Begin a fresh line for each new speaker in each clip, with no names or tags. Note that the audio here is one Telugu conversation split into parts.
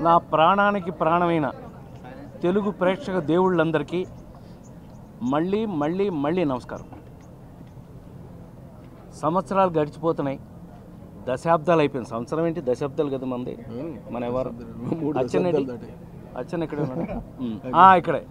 నా ప్రాణానికి ప్రాణమైన తెలుగు ప్రేక్షక దేవుళ్ళందరికీ మళ్ళీ మళ్ళీ మళ్ళీ నమస్కారం సంవత్సరాలు గడిచిపోతున్నాయి దశాబ్దాలు అయిపోయింది సంవత్సరం ఏంటి దశాబ్దాలు కదా మంది మన ఎవరు అచ్చన్ ఏంటి? అచ్చన్ ఎక్కడ ఉన్నాడు ఉమ్. ఆ, ఇక్కడే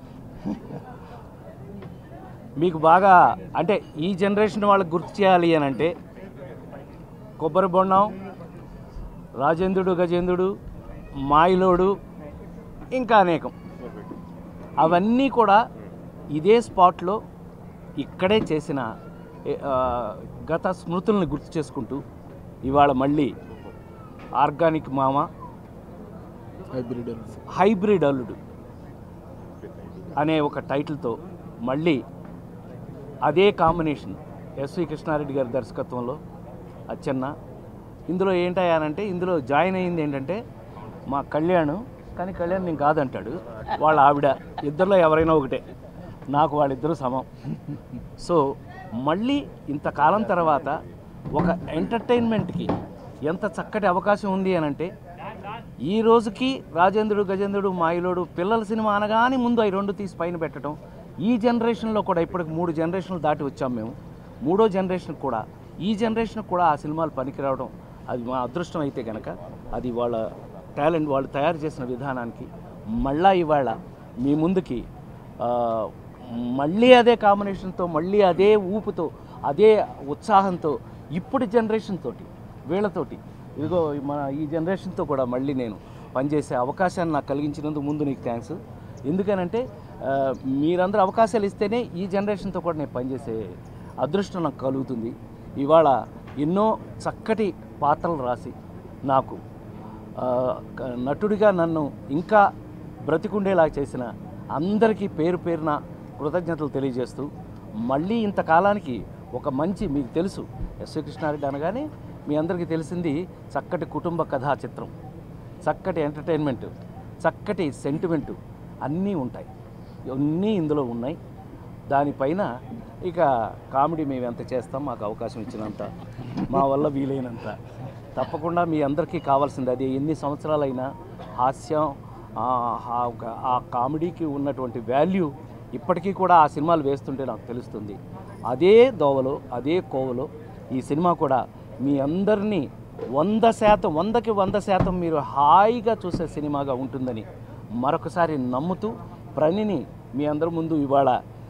మీకు బాగా అంటే ఈ జనరేషన్ వాళ్ళకి గుర్తు చేయాలి అని అంటే కొబ్బరి బొండం రాజేంద్రుడు గజేంద్రుడు మాయిలోడు ఇంకా అనేకం అవన్నీ కూడా ఇదే స్పాట్లో ఇక్కడే చేసిన ఏ, ఆ, గత స్మృతుల్ని గుర్తు చేసుకుంటూ ఇవాళ మళ్ళీ ఆర్గానిక్ మామ
హైబ్రిడ్
హైబ్రిడ్ అల్లుడు అనే ఒక టైటిల్తో మళ్ళీ అదే కాంబినేషన్ ఎస్వి కృష్ణారెడ్డి గారి దర్శకత్వంలో అచ్చన్న ఇందులో ఏంటయ్యానంటే ఇందులో జాయిన్ అయింది ఏంటంటే మా కళ్యాణ్ కానీ కళ్యాణ్ నేను కాదంటాడు వాళ్ళ ఆవిడ ఇద్దరిలో ఎవరైనా ఒకటే నాకు వాళ్ళిద్దరూ సమం సో మళ్ళీ ఇంతకాలం తర్వాత ఒక ఎంటర్టైన్మెంట్కి ఎంత చక్కటి అవకాశం ఉంది అని అంటే ఈ రోజుకి రాజేంద్రుడు గజేంద్రుడు మాయిలోడు పిల్లల సినిమా అనగానే ముందు అవి రెండు తీసి పైన పెట్టడం ఈ జనరేషన్లో కూడా ఇప్పటికి మూడు జనరేషన్లు దాటి వచ్చాం మేము మూడో జనరేషన్ కూడా ఈ జనరేషన్ కూడా ఆ సినిమాలు పనికిరావడం అది మా అదృష్టం అయితే కనుక అది వాళ్ళ టాలెంట్ వాళ్ళు తయారు చేసిన విధానానికి మళ్ళా ఇవాళ మీ ముందుకి ఆ, మళ్ళీ అదే కాంబినేషన్తో మళ్ళీ అదే ఊపుతో అదే ఉత్సాహంతో ఇప్పుడు జనరేషన్ తోటి వీళ్ళతోటి ఇదిగో మన ఈ జనరేషన్తో కూడా మళ్ళీ నేను పనిచేసే అవకాశాన్ని నాకు కలిగించినందుకు ముందు నీకు థ్యాంక్స్ ఎందుకనంటే ఆ, మీరందరూ అవకాశాలు ఇస్తేనే ఈ జనరేషన్తో కూడా నేను పనిచేసే అదృష్టం నాకు కలుగుతుంది ఇవాళ ఎన్నో చక్కటి పాత్రలు రాసి నాకు ఆ, క- నటుడిగా నన్ను ఇంకా బ్రతికుండేలా చేసిన అందరికీ పేరు పేరున కృతజ్ఞతలు తెలియజేస్తూ మళ్ళీ ఇంతకాలానికి ఒక మంచి మీకు తెలుసు ఎస్వి కృష్ణారెడ్డి అనగానే మీ అందరికీ తెలిసింది చక్కటి కుటుంబ కథా చిత్రం చక్కటి ఎంటర్టైన్మెంట్ చక్కటి సెంటిమెంటు అన్నీ ఉంటాయి అన్నీ ఇందులో ఉన్నాయి దానిపైన ఇక కామెడీ మేము ఎంత చేస్తాం మాకు అవకాశం ఇచ్చినంత మా వల్ల వీలైనంత తప్పకుండా మీ అందరికీ కావాల్సింది అది ఎన్ని సంవత్సరాలైనా హాస్యం ఆ, ఆ ఒక- ఆ కామెడీకి ఉన్నటువంటి వాల్యూ ఇప్పటికీ కూడా ఆ సినిమాలు వేస్తుంటే నాకు తెలుస్తుంది అదే దోవలో అదే కోవలో ఈ సినిమా కూడా మీ అందరినీ వంద శాతం వందకి వంద శాతం మీరు హాయిగా చూసే సినిమాగా ఉంటుందని మరొకసారి నమ్ముతూ ప్రణిని మీ అందరి ముందు ఇవాళ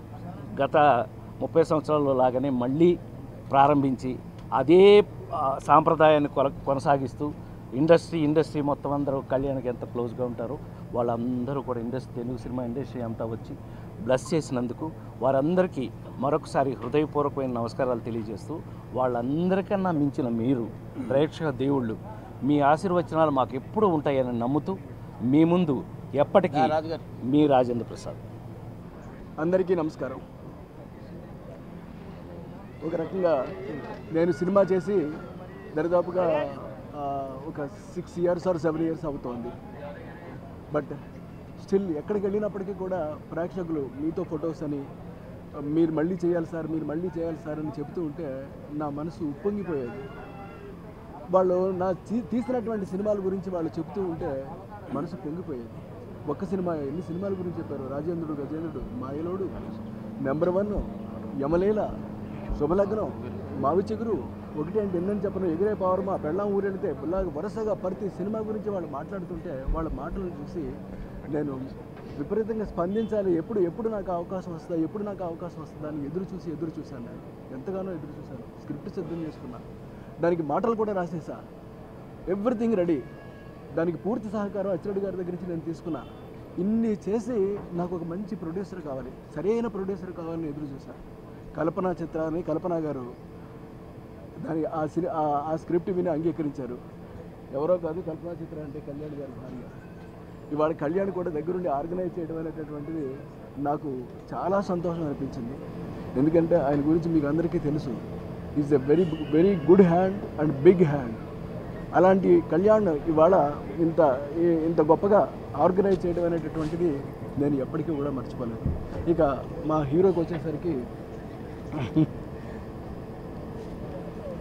గత ముప్పై సంవత్సరాల్లో లాగానే మళ్ళీ ప్రారంభించి అదే ఆ, సాంప్రదాయాన్ని కొన కొనసాగిస్తూ ఇండస్ట్రీ ఇండస్ట్రీ మొత్తం అందరూ కళ్యాణ్కి ఎంత క్లోజ్గా ఉంటారో వాళ్ళందరూ కూడా ఇండస్ట్రీ తెలుగు సినిమా ఇండస్ట్రీ అంతా వచ్చి బ్లెస్ చేసినందుకు వారందరికీ మరొకసారి హృదయపూర్వకమైన నమస్కారాలు తెలియజేస్తూ వాళ్ళందరికన్నా మించిన మీరు ప్రేక్షక దేవుళ్ళు మీ ఆశీర్వచనాలు మాకు ఎప్పుడూ ఉంటాయని నమ్ముతూ మీ ముందు ఎప్పటికీ మీ రాజేంద్ర ప్రసాద్
అందరికీ నమస్కారం ఒక రకంగా నేను సినిమా చేసి దరిదాపుగా ఆ, ఒక six years or seven years అవుతోంది బట్ స్టిల్ ఎక్కడికి వెళ్ళినప్పటికీ కూడా ప్రేక్షకులు మీతో ఫొటోస్ అని ఆ, మీరు మళ్ళీ చేయాలి సార్ మీరు మళ్ళీ చేయాలి సార్ అని చెప్తూ ఉంటే నా మనసు ఉప్పొంగిపోయేది వాళ్ళు నా తీ- తీసినటువంటి సినిమాల గురించి వాళ్ళు చెప్తూ ఉంటే మనసు పొంగిపోయేది ఒక్క సినిమా ఎన్ని సినిమాల గురించి చెప్పారు రాజేంద్రుడు గజేంద్రుడు మాయలోడు నెంబర్ వన్ యమలీల శుభలగ్నం మావి చిగురు ఒకటి అంటే ఎన్నని చెప్పను ఎగిరే పవర్మా పెళ్ళాం ఊరెడితే ఇలాగ వరుసగా ప్రతి సినిమా గురించి వాళ్ళు మాట్లాడుతుంటే వాళ్ళ మాటలను చూసి నేను విపరీతంగా స్పందించాలి ఎప్పుడు ఎప్పుడు నాకు అవకాశం వస్తుందా ఎప్పుడు నాకు అవకాశం వస్తుందా అని ఎదురు చూసి ఎదురు చూశాను నేను ఎంతగానో ఎదురు చూశాను స్క్రిప్ట్ సిద్ధం చేసుకున్నాను దానికి మాటలు కూడా రాసేసా ఎవ్రీథింగ్ రెడీ దానికి పూర్తి సహకారం అచ్చిరెడ్డి గారి దగ్గర నుంచి నేను తీసుకున్నా ఇన్ని చేసి నాకు ఒక మంచి ప్రొడ్యూసర్ కావాలి సరైన ప్రొడ్యూసర్ కావాలని ఎదురు చూసా కల్పన చిత్రాన్ని కల్పన గారు దాని ఆ సిని ఆ- ఆ స్క్రిప్ట్ విని అంగీకరించారు ఎవరో కాదు కల్పన చిత్ర అంటే కళ్యాణ్ గారి భార్య ఇవాళ కళ్యాణ్ కూడా దగ్గరుండి ఆర్గనైజ్ చేయడం అనేటటువంటిది నాకు చాలా సంతోషం అనిపించింది ఎందుకంటే ఆయన గురించి మీకు అందరికీ తెలుసు is a very very good hand and big hand అలాంటి కళ్యాణ్ ఇవాళ ఇంత ఈ- ఇంత గొప్పగా ఆర్గనైజ్ చేయడం అనేటటువంటిది నేను ఎప్పటికీ కూడా మర్చిపోలేదు ఇక మా హీరోకి వచ్చేసరికి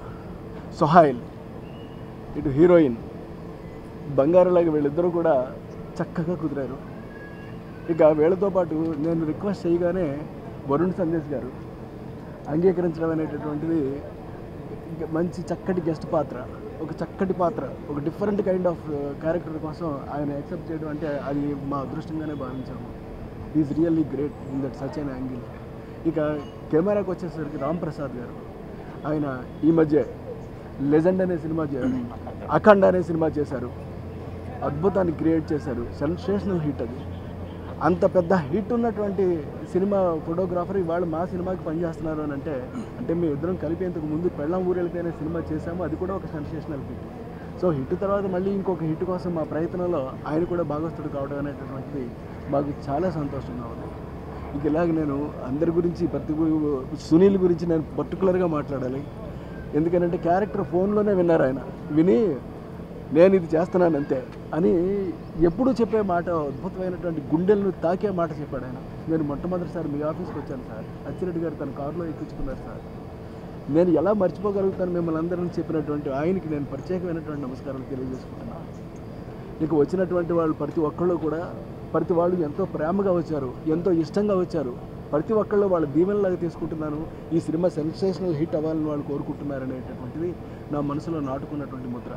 సొహాయిల్ ఇటు హీరోయిన్ బంగారులాగా వీళ్ళిద్దరూ కూడా చక్కగా కుదిరారు ఇక వీళ్ళతో పాటు నేను రిక్వెస్ట్ చేయగానే వరుణ్ సందేశ్ గారు అంగీకరించడం అనేటటువంటిది ఇక మంచి చక్కటి గెస్ట్ పాత్ర ఒక చక్కటి పాత్ర ఒక డిఫరెంట్ కైండ్ ఆఫ్ క్యారెక్టర్ కోసం ఆయన యాక్సెప్ట్ చేయడం అంటే అది మా అదృష్టంగానే భావించాము is really great in that such an angle ఇక కెమెరాకి వచ్చేసరికి రామ్ ప్రసాద్ గారు ఆయన ఈ మధ్య లెజెండ్ అనే సినిమా చేశారు అఖండ అనే సినిమా చేశారు అద్భుతాన్ని క్రియేట్ చేశారు సెన్సేషనల్ హిట్ అది అంత పెద్ద హిట్ ఉన్నటువంటి సినిమా ఫోటోగ్రాఫర్ ఇవాళ మా సినిమాకి పనిచేస్తున్నారు అని అంటే అంటే మేము ఇద్దరం కలిపి ఇంతకు ముందు పెళ్ళం ఊరెళ్ళిపోయిన సినిమా చేశాము అది కూడా ఒక సెన్సేషనల్ హిట్ సో హిట్ తర్వాత మళ్ళీ ఇంకొక హిట్ కోసం మా ప్రయత్నంలో ఆయన కూడా భాగస్థుడు కావడం అనేటటువంటిది మాకు చాలా సంతోషంగా ఉంది ఇంక ఇలాగ నేను అందరి గురించి ప్రతి గు- సునీల్ గురించి నేను పర్టికులర్గా మాట్లాడాలి ఎందుకంటే క్యారెక్టర్ ఫోన్లోనే విన్నారు ఆయన విని నేను ఇది చేస్తున్నాను అంతే అని ఎప్పుడూ చెప్పే మాట అద్భుతమైనటువంటి గుండెలను తాకే మాట చెప్పాడు ఆయన నేను మొట్టమొదటిసారి మీ ఆఫీస్కి వచ్చాను సార్ అచ్చిరెడ్డి గారు తన కారులో ఎక్కించుకున్నారు సార్ నేను ఎలా మర్చిపోగలుగుతాను మిమ్మల్ని అందరిని చెప్పినటువంటి ఆయనకి నేను ప్రత్యేకమైనటువంటి నమస్కారాలు తెలియజేసుకుంటున్నాను ఇక వచ్చినటువంటి వాళ్ళు ప్రతి ఒక్కళ్ళు కూడా ప్రతి వాళ్ళు ఎంతో ప్రేమగా వచ్చారు ఎంతో ఇష్టంగా వచ్చారు ప్రతి ఒక్కళ్ళు వాళ్ళ దీవెనలాగా తీసుకుంటున్నాను ఈ సినిమా సెన్సేషనల్ హిట్ అవ్వాలని వాళ్ళు కోరుకుంటున్నారు అనేటటువంటిది నా మనసులో నాటుకున్నటువంటి ముద్ర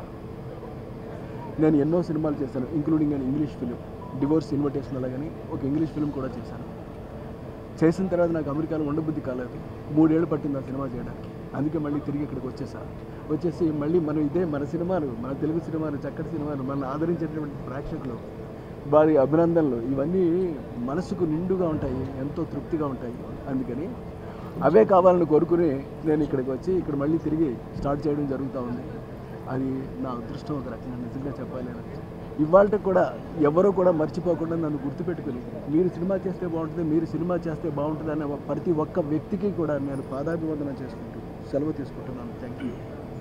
నేను ఎన్నో సినిమాలు చేశాను ఇంక్లూడింగ్ అని ఇంగ్లీష్ ఫిలిం డివోర్స్ ఇన్విటేషన్ అలాగని ఒక ఇంగ్లీష్ ఫిలిం కూడా చేశాను చేసిన తర్వాత నాకు అమెరికాలో ఉండబుద్ధి కాలేదు మూడేళ్ళు పట్టింది ఆ సినిమా చేయడానికి అందుకే మళ్ళీ తిరిగి ఇక్కడికి వచ్చేసా వచ్చేసి మళ్ళీ మనం ఇదే మన సినిమాలు మన తెలుగు సినిమాలు చక్కటి సినిమాలు మన ఆదరించేటటువంటి ప్రేక్షకులు వారి అభినందనలు ఇవన్నీ మనసుకు నిండుగా ఉంటాయి ఎంతో తృప్తిగా ఉంటాయి అందుకని అవే కావాలని కోరుకుని నేను ఇక్కడికి వచ్చి ఇక్కడ మళ్ళీ తిరిగి స్టార్ట్ చేయడం జరుగుతూ ఉంది అది నా అదృష్టం ఒక రకంగా నిజంగా చెప్పాలి అంటే ఇవాళ కూడా ఎవరో కూడా మర్చిపోకుండా నన్ను గుర్తుపెట్టుకుని మీరు సినిమా చేస్తే బాగుంటుంది మీరు సినిమా చేస్తే బాగుంటుంది అనే ప్రతి ఒక్క వ్యక్తికి కూడా నేను పాదాభివందనం చేసుకుంటూ సెలవు తీసుకుంటున్నాను థ్యాంక్ యూ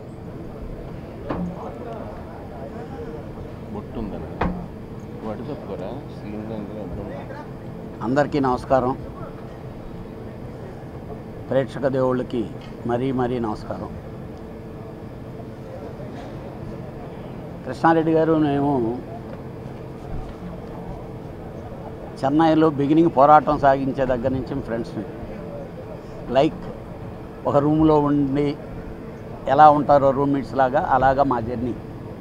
బొట్టు ఉందన్న వాటి తప్పుకోరా శ్రీలంగా
అందరికీ నమస్కారం ప్రేక్షక దేవుళ్ళకి మరీ మరీ నమస్కారం కృష్ణారెడ్డి గారు మేము చెన్నైలో బిగినింగ్ పోరాటం సాగించే దగ్గర నుంచి ఫ్రెండ్స్ని లైక్ ఒక రూమ్లో ఉండి ఎలా ఉంటారో రూమ్మేట్స్ లాగా అలాగా మా జర్నీ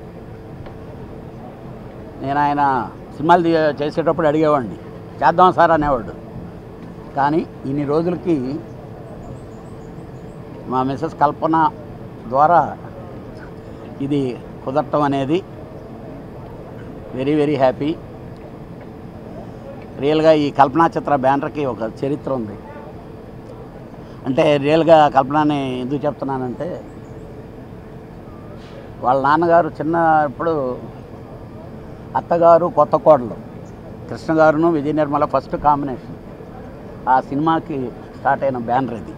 నేను ఆయన సినిమాలు తీ- చేసేటప్పుడు అడిగేవాడిని చేద్దాం సార్ అనేవాడు కానీ ఇన్ని రోజులకి మా మిస్సెస్ కల్పన ద్వారా ఇది కుదరటం అనేది వెరీ వెరీ హ్యాపీ రియల్గా ఈ కల్పనా చిత్ర బ్యానర్కి ఒక చరిత్ర ఉంది అంటే రియల్గా కల్పనని ఎందుకు చెప్తున్నానంటే వాళ్ళ నాన్నగారు చిన్నప్పుడు అత్తగారు కొత్త కోడలు కృష్ణ గారును విజయ నిర్మల ఫస్ట్ కాంబినేషన్ ఆ సినిమాకి స్టార్ట్ అయిన బ్యానర్ ఇది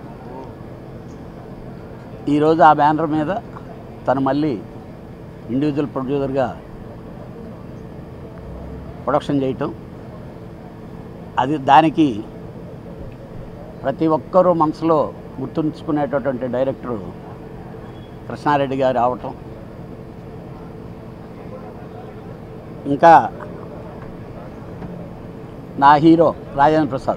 ఈరోజు ఆ బ్యానర్ మీద తను మళ్ళీ ఇండివిజువల్ ప్రొడ్యూసర్గా ప్రొడక్షన్ చేయటం అది దానికి ప్రతి ఒక్కరూ మనసులో గుర్తుంచుకునేటటువంటి డైరెక్టరు కృష్ణారెడ్డి గారు రావటం ఇంకా నా హీరో రాజేంద్ర ప్రసాద్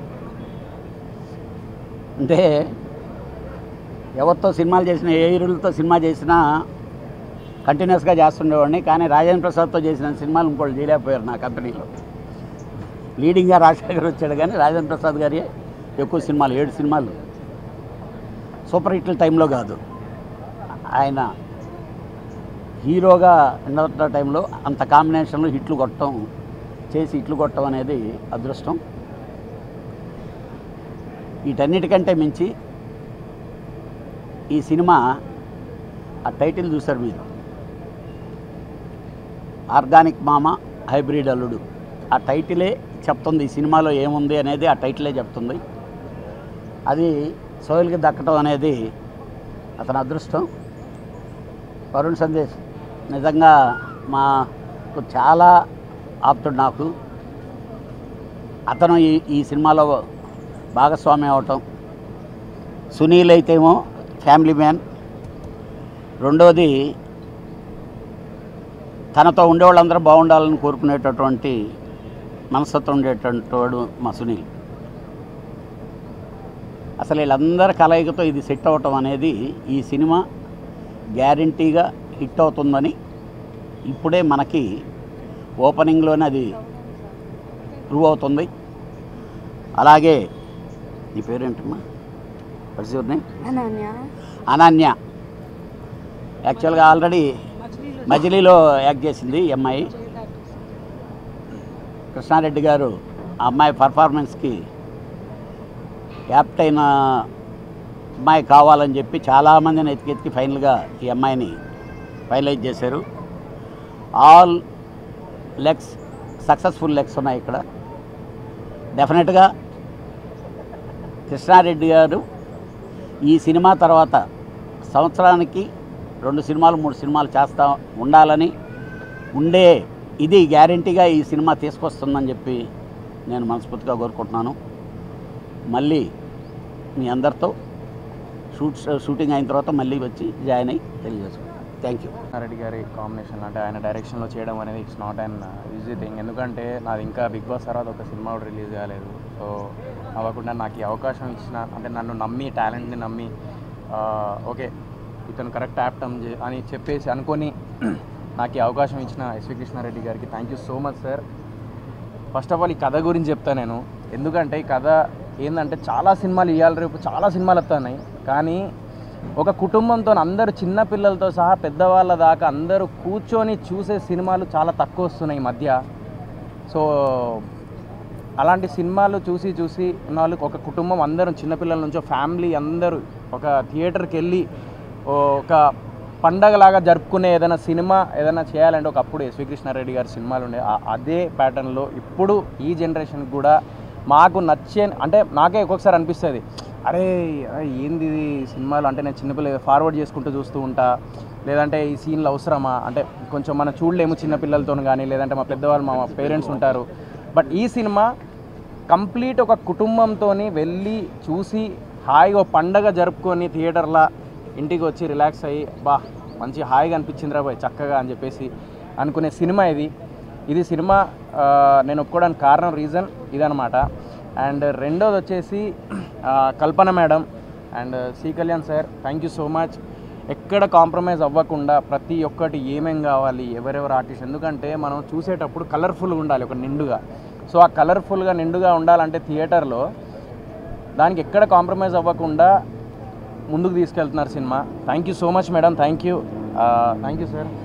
అంటే ఎవరితో సినిమాలు చేసిన ఏ హీరోలతో సినిమా చేసినా కంటిన్యూస్గా చేస్తుండేవాడిని కానీ రాజేంద్ర ప్రసాద్తో చేసిన సినిమాలు ఇంకోళ్ళు చేయలేకపోయారు నా కంపెనీలో లీడింగ్గా రాజశేఖర్ వచ్చాడు కానీ రాజేంద్ర ప్రసాద్ గారి ఎక్కువ సినిమాలు ఏడు సినిమాలు సూపర్ హిట్ల టైంలో కాదు ఆయన హీరోగా ఉన్న టైంలో అంత కాంబినేషన్లో హిట్లు కొట్టడం చేసి హిట్లు కొట్టడం అనేది అదృష్టం వీటన్నిటికంటే మించి ఈ సినిమా ఆ టైటిల్ చూసారు మీరు ఆర్గానిక్ మామ హైబ్రిడ్ అల్లుడు ఆ టైటిలే చెప్తుంది ఈ సినిమాలో ఏముంది అనేది ఆ టైటిలే చెప్తుంది అది సోయల్కి దక్కడం అనేది అతని అదృష్టం వరుణ్ సందేశ్ నిజంగా మాకు చాలా ఆప్తుడు నాకు అతను ఈ ఈ సినిమాలో భాగస్వామి అవటం సునీల్ అయితేమో ఫ్యామిలీ మ్యాన్ రెండోది తనతో ఉండేవాళ్ళందరూ బాగుండాలని కోరుకునేటటువంటి మనస్తత్వం ఉండేటువంటి వాడు మా సునీల్ అసలు వీళ్ళందరి కలయికతో ఇది సెట్ అవటం అనేది ఈ సినిమా గ్యారంటీగా హిట్ అవుతుందని ఇప్పుడే మనకి ఓపెనింగ్లోనే అది ప్రూవ్ అవుతుంది అలాగే నీ పేరేంటమ్మా what's your name
Ananya
Ananya యాక్చువల్గా ఆల్రెడీ మజిలీలో యాక్ట్ చేసింది ఈ అమ్మాయి కృష్ణారెడ్డి గారు ఆ అమ్మాయి పర్ఫార్మెన్స్కి యాప్ట్ అయిన అమ్మాయి కావాలని చెప్పి చాలామందిని ఎతికెతికి ఫైనల్గా ఈ అమ్మాయిని ఫైనలైజ్ చేశారు ఆల్ లెగ్స్ సక్సెస్ఫుల్ లెగ్స్ ఉన్నాయి ఇక్కడ డెఫినెట్గా కృష్ణారెడ్డి గారు ఈ సినిమా తర్వాత సంవత్సరానికి రెండు సినిమాలు మూడు సినిమాలు చేస్తా ఉండాలని ఉండే ఇది గ్యారంటీగా ఈ సినిమా తీసుకొస్తుందని చెప్పి నేను మనస్ఫూర్తిగా కోరుకుంటున్నాను మళ్ళీ మీ అందరితో షూట్ షూటింగ్ అయిన తర్వాత మళ్ళీ వచ్చి జాయిన్ అయ్యి తెలియజేసుకుంటాను థ్యాంక్ యూ
రెడ్డి గారి కాంబినేషన్ అంటే ఆయన డైరెక్షన్లో చేయడం అనేది it's not and easy thing ఎందుకంటే నాది ఇంకా బిగ్ బాస్ తర్వాత ఒక సినిమా కూడా రిలీజ్ కాలేదు సో అవ్వకుండా నాకు ఈ అవకాశం ఇచ్చిన అంటే నన్ను నమ్మి టాలెంట్ని నమ్మి ఆ, ఓకే ఇతను కరెక్ట్ యాప్టమ్ అని చెప్పేసి అనుకొని నాకు ఈ అవకాశం ఇచ్చిన ఎస్వి కృష్ణారెడ్డి గారికి thank you so much sir first of all ఈ కథ గురించి చెప్తా నేను ఎందుకంటే ఈ కథ ఏంటంటే చాలా సినిమాలు ఇవాళ రేపు చాలా సినిమాలు వస్తున్నాయి కానీ ఒక కుటుంబంతో అందరు చిన్న పిల్లలతో సహా పెద్దవాళ్ళ దాకా అందరూ కూర్చొని చూసే సినిమాలు చాలా తక్కువ వస్తున్నాయి ఈ మధ్య సో అలాంటి సినిమాలు చూసి చూసి ఉన్న వాళ్ళకి ఒక కుటుంబం అందరం చిన్నపిల్లల నుంచి ఫ్యామిలీ అందరూ ఒక థియేటర్కి వెళ్ళి ఒక పండగలాగా జరుపుకునే ఏదైనా సినిమా ఏదైనా చేయాలంటే ఒకప్పుడు ఎస్వి కృష్ణారెడ్డి గారి సినిమాలు ఉండే ఆ- అదే ప్యాటర్న్లో ఇప్పుడు ఈ జనరేషన్కి కూడా మాకు నచ్చే అంటే నాకే ఒక్కొక్కసారి అనిపిస్తుంది అరే అరే ఏంది ఇది సినిమాలు అంటే నేను చిన్నపిల్ల ఫార్వర్డ్ చేసుకుంటూ చూస్తూ ఉంటా లేదంటే ఈ సీన్లు అవసరమా అంటే కొంచెం మనం చూడలేము చిన్నపిల్లలతో కానీ లేదంటే మా పెద్దవాళ్ళు మా పేరెంట్స్ ఉంటారు బట్ ఈ సినిమా కంప్లీట్ ఒక కుటుంబంతో వెళ్ళి చూసి హాయిగా ఓ పండగ జరుపుకొని థియేటర్లో ఇంటికి వచ్చి రిలాక్స్ అయ్యి బా మంచి హాయిగా అనిపించిందిరా బాయ్ చక్కగా అని చెప్పేసి అనుకునే సినిమా ఇది ఇది సినిమా ఆ, నేను ఒప్పుకోవడానికి కారణం రీజన్ ఇదనమాట అండ్ రెండోది వచ్చేసి ఆ, Kalpana madam and C Kalyan sir thank you so much ఎక్కడ కాంప్రమైజ్ అవ్వకుండా ప్రతి ఒక్కటి ఏమేం కావాలి ఎవరెవరు ఆర్టిస్ట్ ఎందుకంటే మనం చూసేటప్పుడు కలర్ఫుల్గా ఉండాలి ఒక నిండుగా సో ఆ కలర్ఫుల్గా నిండుగా ఉండాలంటే థియేటర్లో దానికి ఎక్కడ కాంప్రమైజ్ అవ్వకుండా ముందుకు తీసుకెళ్తున్నారు cinema thank you so much madam thank you thank you sir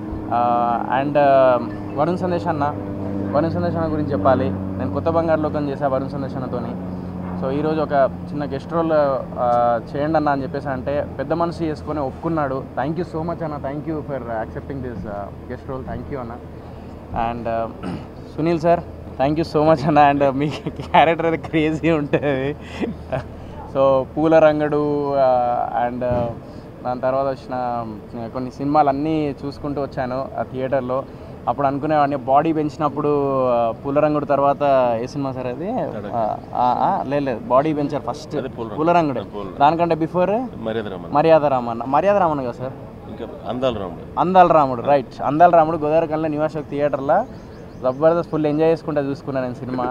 and Varun Sandesh అన్న వరుణ్ సందేశ్ అన్న గురించి చెప్పాలి నేను కొత్త బంగారు లోకం చేశా వరుణ్ సందేశ్ అన్నతోని సో ఈరోజు ఒక చిన్న గెస్ట్ రోల్ చేయండి అన్న అని చెప్పేసి అంటే పెద్ద మనసు చేసుకొని ఒప్పుకున్నాడు థ్యాంక్ యూ సో మచ్ అన్న thank you for accepting this guest role thank you అన్న and Sunil sir thank you so much అన్న అండ్ మీ క్యారెక్టర్ అయితే క్రేజీ ఉంటుంది సో పూల రంగడు అండ్ దాని తర్వాత వచ్చిన ఆ, కొన్ని సినిమాలు అన్నీ చూసుకుంటూ వచ్చాను ఆ థియేటర్లో అప్పుడు అనుకునేవాడిని బాడీ పెంచినప్పుడు ఆ, పూల రంగుడు తర్వాత ఏ సినిమా సార్ అది ఆ, ఆ, ఆ, లేదు లేదు బాడీ పెంచారు ఫస్ట్
అదే పూల రంగుడు.
పూల రంగుడే
అదే పూల రంగుడు.
దానికంటే బిఫోర్
మర్యాద రమణ
మర్యాద రామన్న మర్యాద రామన్న కదా సార్
ఇంకా అందాల రాముడు
అందాల రాముడు రైట్ అందాల రాముడు గోదావరి కళ్ళ నివాస థియేటర్లో జబర్దస్త్ ఫుల్ ఎంజాయ్ చేసుకుంటా చూసుకున్నాను నేను సినిమా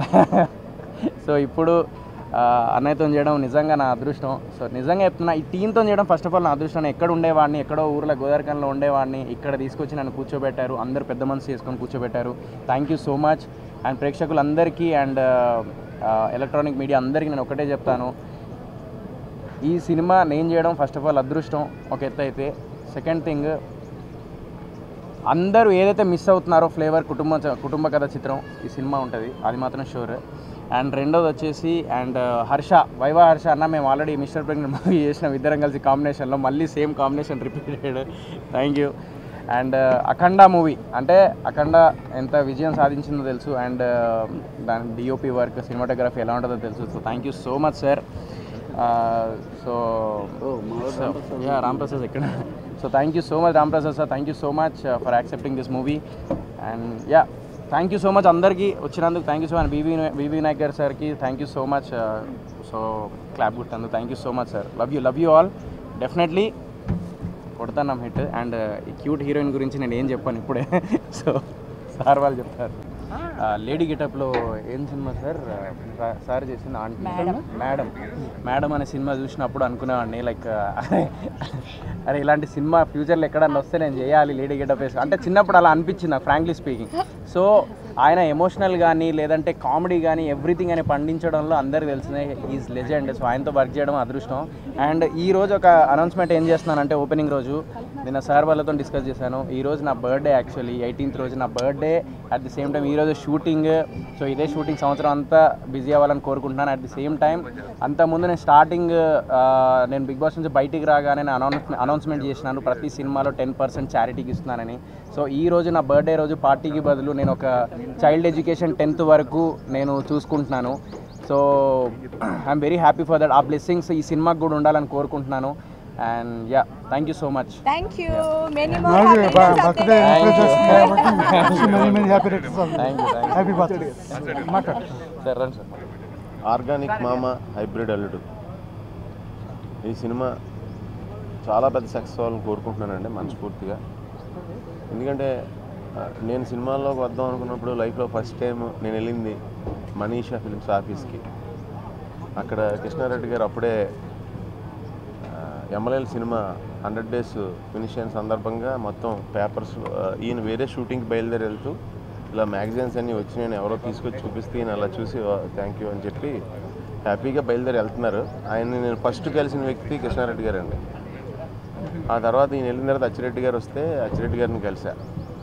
సో ఇప్పుడు ఆ, అన్నయ్యతో చేయడం నిజంగా నా అదృష్టం సో నిజంగా చెప్తున్నా ఈ టీంతో చేయడం ఫస్ట్ ఆఫ్ ఆల్ నా అదృష్టం నేను ఎక్కడ ఉండేవాడిని ఎక్కడో ఊర్లో గోదావరికంలో ఉండేవాడిని ఇక్కడ తీసుకొచ్చి నన్ను కూర్చోబెట్టారు అందరు పెద్ద మనసు చేసుకొని కూర్చోబెట్టారు thank you so much and ప్రేక్షకులందరికీ అండ్ ఎలక్ట్రానిక్ మీడియా అందరికీ నేను ఒకటే చెప్తాను ఈ సినిమా నేను చేయడం ఫస్ట్ ఆఫ్ ఆల్ అదృష్టం ఒక ఎత్తు అయితే సెకండ్ థింగ్ అందరూ ఏదైతే మిస్ అవుతున్నారో ఫ్లేవర్ కుటుంబ చ- కుటుంబ కథ చిత్రం ఈ సినిమా ఉంటుంది అది మాత్రం షూర్ అండ్ రెండోది వచ్చేసి అండ్ హర్ష వైవా హర్ష అన్న మేము ఆల్రెడీ మిస్టర్ ప్రెగ్నెంట్ మూవీ చేసినాం ఇద్దరం కలిసి కాంబినేషన్లో మళ్ళీ same combination repeated thank you and Akhanda movie అంటే అఖండ ఎంత విజయం సాధించిందో తెలుసు అండ్ దాని డిఓపి వర్క్ సినిమాటోగ్రఫీ ఎలా ఉంటుందో తెలుసు so thank you so much sir so yeah Ram Prasad ఇక్కడ so thank you so much Ram Prasad sir thank you so much for accepting this movie and yeah thank you so much అందరికీ వచ్చినందుకు thank you so much BV BV Nayak గారు సార్కి thank you so much so clap కొట్టినందుకు thank you so much sir love you love you all definitely కొడతాను హిట్ అండ్ ఈ క్యూట్ హీరోయిన్ గురించి నేను ఏం చెప్పాను ఇప్పుడే సో సార్ వాళ్ళు చెప్తారు లేడీ గెటప్లో ఏం సినిమా సార్ రా- సార్ చేసింది ఆంటీ మేడం మేడం అనే సినిమా చూసినప్పుడు అనుకునేవాడిని లైక్ అరే అరే ఇలాంటి సినిమా ఫ్యూచర్లో ఎక్కడన్నా వస్తే నేను చేయాలి లేడీ గెటప్ వేసి అంటే చిన్నప్పుడు అలా అనిపించింది నాకు ఫ్రాంక్లీ స్పీకింగ్ సో ఆయన ఎమోషనల్ కానీ లేదంటే కామెడీ కానీ ఎవ్రీథింగ్ అని పండించడంలో అందరికి తెలిసిందే ఈజ్ లెజెండ్ సో ఆయనతో వర్క్ చేయడం అదృష్టం అండ్ ఈ రోజు ఒక అనౌన్స్మెంట్ ఏం చేస్తున్నానంటే ఓపెనింగ్ రోజు నిన్న సార్ వాళ్ళతో డిస్కస్ చేశాను ఈ రోజు నా బర్త్డే యాక్చువల్లీ ఎయిటీన్త్ రోజు నా birthday at the same time ఈ రోజు షూటింగ్ సో ఇదే షూటింగ్ సంవత్సరం అంతా బిజీ అవ్వాలని కోరుకుంటున్నాను అట్ ది సేమ్ టైం అంతకుముందు నేను స్టార్టింగ్ నేను బిగ్ బాస్ నుంచి బయటికి రాగానే నేను అనౌన్స్ అనౌన్స్మెంట్ చేసినాను ప్రతి సినిమాలో టెన్ పర్సెంట్ చారిటీకి ఇస్తున్నానని సో ఈ రోజు నా బర్త్డే రోజు పార్టీకి బదులు నేను ఒక చైల్డ్ ఎడ్యుకేషన్ టెన్త్ వరకు నేను చూసుకుంటున్నాను so I'm very happy for that ఆ బ్లెస్సింగ్స్ ఈ సినిమాకి కూడా ఉండాలని కోరుకుంటున్నాను and yeah thank you so much
thank you many more happy
thank you thank you
happy birthday మాట్లాడు
సార్ రండి సార్
ఆర్గానిక్ మామ హైబ్రిడ్ అల్లుడు ఈ సినిమా చాలా పెద్ద సక్సెస్ అవ్వాలని కోరుకుంటున్నానండి మనస్ఫూర్తిగా ఎందుకంటే ఆ, నేను సినిమాల్లోకి వద్దాం అనుకున్నప్పుడు లైఫ్లో ఫస్ట్ టైం నేను వెళ్ళింది మనీషా ఫిల్మ్స్ ఆఫీస్కి అక్కడ కృష్ణారెడ్డి గారు అప్పుడే ఎమ్మెల్యేల సినిమా హండ్రెడ్ డేస్ ఫినిష్ అయిన సందర్భంగా మొత్తం పేపర్స్ ఈయన వేరే షూటింగ్కి బయలుదేరి వెళ్తూ ఇలా మ్యాగజైన్స్ అన్నీ వచ్చి నేను ఎవరో తీసుకొచ్చి చూపిస్తే ఈయన అలా చూసి థ్యాంక్ యూ అని చెప్పి హ్యాపీగా బయలుదేరి వెళ్తున్నారు ఆయన్ని నేను ఫస్ట్ కలిసిన వ్యక్తి కృష్ణారెడ్డి గారు అండి ఆ తర్వాత ఈయన వెళ్ళిన తర్వాత అచ్చిరెడ్డి గారు వస్తే అచ్చిరెడ్డి గారిని కలిసా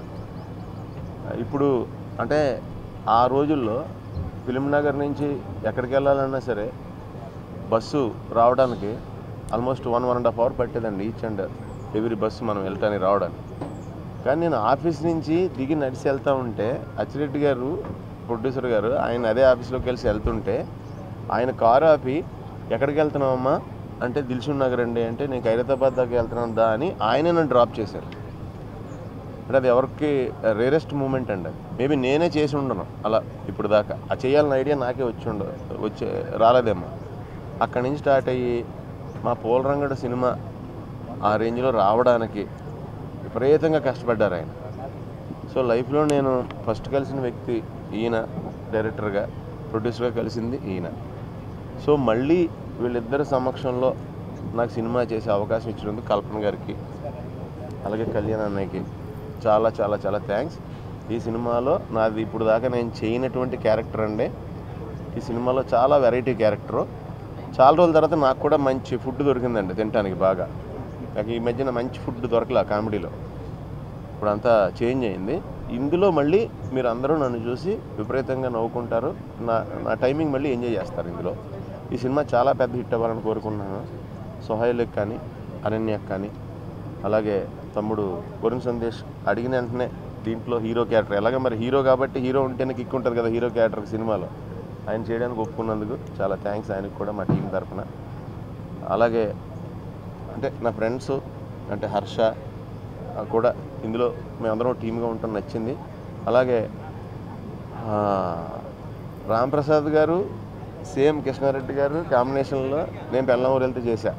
ఇప్పుడు అంటే ఆ రోజుల్లో ఫిలిం నగర్ నుంచి ఎక్కడికి వెళ్ళాలన్నా సరే బస్సు రావడానికి almost one one and half hour పట్టేదండి ఈచ్ అండ్ ఎవ్రీ బస్సు మనం వెళ్ళటానికి రావడానికి కానీ నేను ఆఫీస్ నుంచి దిగి నడిచి వెళ్తూ ఉంటే అచ్చిరెడ్డి గారు ప్రొడ్యూసర్ గారు ఆయన అదే ఆఫీస్లోకి కలిసి వెళ్తుంటే ఆయన కారు ఆపి ఎక్కడికి వెళ్తున్నావమ్మా అంటే దిల్సుఖ్ నగర్ అండి అంటే నేను ఖైరతాబాద్ దాకా వెళ్తున్నాను దా అని ఆయనే నన్ను డ్రాప్ చేశారు అంటే అది ఎవరికి రేరెస్ట్ మూమెంట్ అండి అది మేబీ నేనే చేసి ఉండను అలా ఇప్పుడు దాకా ఆ చేయాలన్న ఐడియా నాకే వచ్చి ఉండ వచ్చే రాలేదేమో అక్కడి నుంచి స్టార్ట్ అయ్యి మా పోలరంగడు సినిమా ఆ రేంజ్లో రావడానికి విపరీతంగా కష్టపడ్డారు ఆయన సో లైఫ్లో నేను ఫస్ట్ కలిసిన వ్యక్తి ఈయన డైరెక్టర్గా ప్రొడ్యూసర్గా కలిసింది ఈయన సో మళ్ళీ వీళ్ళిద్దరి సమక్షంలో నాకు సినిమా చేసే అవకాశం ఇచ్చినందుకు కల్పన గారికి అలాగే కళ్యాణ్ అన్నయ్యకి చాలా చాలా చాలా థ్యాంక్స్ ఈ సినిమాలో నాది ఇప్పుడు దాకా నేను చేయనటువంటి క్యారెక్టర్ అండి ఈ సినిమాలో చాలా వెరైటీ క్యారెక్టరు చాలా రోజుల తర్వాత నాకు కూడా మంచి ఫుడ్ దొరికిందండి తినడానికి బాగా నాకు ఈ మధ్యన మంచి ఫుడ్ దొరకలే కామెడీలో ఇప్పుడు అంతా చేంజ్ అయింది ఇందులో మళ్ళీ మీరు అందరూ నన్ను చూసి విపరీతంగా నవ్వుకుంటారు నా నా టైమింగ్ మళ్ళీ ఎంజాయ్ చేస్తారు ఇందులో ఈ సినిమా చాలా పెద్ద హిట్ అవ్వాలని కోరుకున్నాను సోహైల్కి కానీ అనన్యకి కానీ అలాగే తమ్ముడు వరుణ్ సందేశ్ అడిగిన వెంటనే దీంట్లో హీరో క్యారెక్టర్ ఎలాగ మరి హీరో కాబట్టి హీరో ఉంటేనే కిక్ ఉంటుంది కదా హీరో క్యారెక్టర్ సినిమాలో ఆయన చేయడానికి ఒప్పుకున్నందుకు చాలా థ్యాంక్స్ ఆయనకు కూడా మా టీం తరఫున అలాగే అంటే నా ఫ్రెండ్స్ అంటే హర్ష ఆ, కూడా ఇందులో మేమందరం టీమ్గా ఉంటాం నచ్చింది అలాగే ఆ, రామ్ ప్రసాద్ గారు సేమ్ కృష్ణారెడ్డి గారు కాంబినేషన్లో నేను పెళ్ళమూరు వెళ్తే చేశా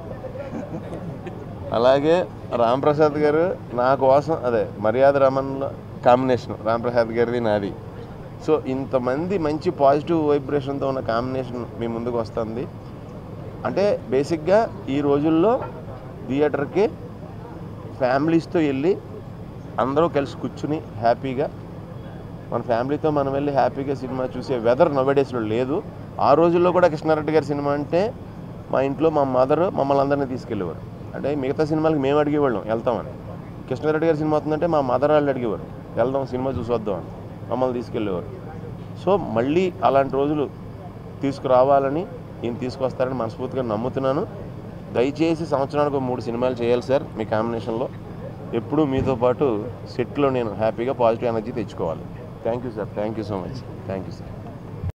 అలాగే రామ్ ప్రసాద్ గారు నా కోసం అదే మర్యాద రమణలో కాంబినేషన్ రామ్ ప్రసాద్ గారిది నాది సో ఇంతమంది మంచి పాజిటివ్ వైబ్రేషన్తో ఉన్న కాంబినేషన్ మీ ముందుకు వస్తుంది అంటే బేసిక్గా ఈ రోజుల్లో థియేటర్కి ఫ్యామిలీస్తో వెళ్ళి అందరూ కలిసి కూర్చుని హ్యాపీగా మన ఫ్యామిలీతో మనం వెళ్ళి హ్యాపీగా సినిమా చూసే వెదర్ నోవేడేస్లో లేదు ఆ రోజుల్లో కూడా కృష్ణారెడ్డి గారి సినిమా అంటే మా ఇంట్లో మా మదర్ మమ్మల్ని అందరినీ తీసుకెళ్ళేవారు అంటే మిగతా సినిమాలకి మేము అడిగేవాళ్ళం వెళ్తామని కృష్ణారెడ్డి గారి సినిమా వస్తుందంటే మా మదర్ వాళ్ళు అడిగేవారు వెళ్దాం సినిమా చూసి వద్దాం అని మమ్మల్ని తీసుకెళ్ళేవారు సో మళ్ళీ అలాంటి రోజులు తీసుకురావాలని ఈయన తీసుకొస్తారని మనస్ఫూర్తిగా నమ్ముతున్నాను దయచేసి సంవత్సరానికి ఒక మూడు సినిమాలు చేయాలి సార్ మీ కాంబినేషన్లో ఎప్పుడూ మీతో పాటు సెట్లో నేను హ్యాపీగా పాజిటివ్ ఎనర్జీ తెచ్చుకోవాలి thank you sir thank you so much thank you sir